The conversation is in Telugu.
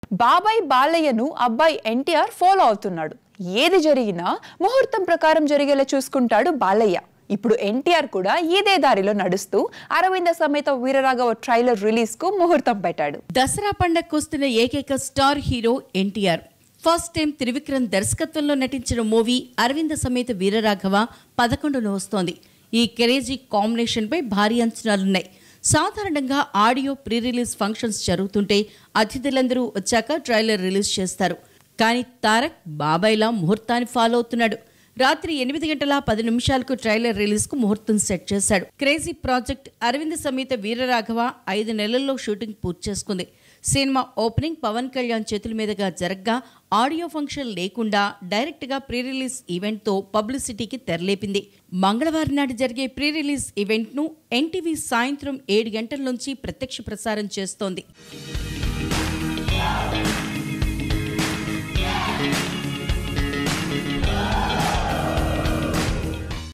బాబాయ్ బాలయ్యను అబ్బాయి ఎన్టీఆర్ ఫాలో అవుతున్నాడు ఏది జరిగినా ముహూర్తం ప్రకారం జరిగేలా చూసుకుంటాడు బాలయ్య ఇప్పుడు ఎన్టీఆర్ కూడా ఇదే దారిలో నడుస్తూ అరవింద సమేత వీరరాఘవ ట్రైలర్ రిలీజ్ కు ముహూర్తం పెట్టాడు దసరా పండగకొస్తున్న ఏకైక star hero NTR first time Trivikram దర్శకత్వంలో నటించిన మూవీ అరవింద సమేత వీరరాఘవ పదకొండున వస్తోంది ఈ క్రేజీ కాంబినేషన్ పై భారీ అంచనాలున్నాయి సాధారణంగా ఆడియో ప్రీ రిలీజ్ ఫంక్షన్స్ జరుగుతుంటే అతిథులందరూ వచ్చాక ట్రైలర్ రిలీజ్ చేస్తారు కానీ తారక్ బాబాయ్లా ముహూర్తాన్ని ఫాలో అవుతున్నాడు రాత్రి ఎనిమిది గంటల పది నిమిషాలకు ట్రైలర్ రిలీజ్ కు ముహూర్తం సెట్ చేశాడు క్రేజీ ప్రాజెక్ట్ అరవింద్ సమేత వీరరాఘవ ఐదు నెలల్లో షూటింగ్ పూర్తి చేసుకుంది సినిమా ఓపెనింగ్ పవన్ కళ్యాణ్ చేతుల మీదుగా జరగ్గా ఆడియో ఫంక్షన్ లేకుండా డైరెక్ట్ గా ప్రీ రిలీజ్ ఈవెంట్ తో పబ్లిసిటీకి తెరలేపింది మంగళవారం నాడు జరిగే ప్రీ రిలీజ్ ఈవెంట్ ను ఎన్టీవీ సాయంత్రం ఏడు గంటల నుంచి ప్రత్యక్ష ప్రసారం చేస్తోంది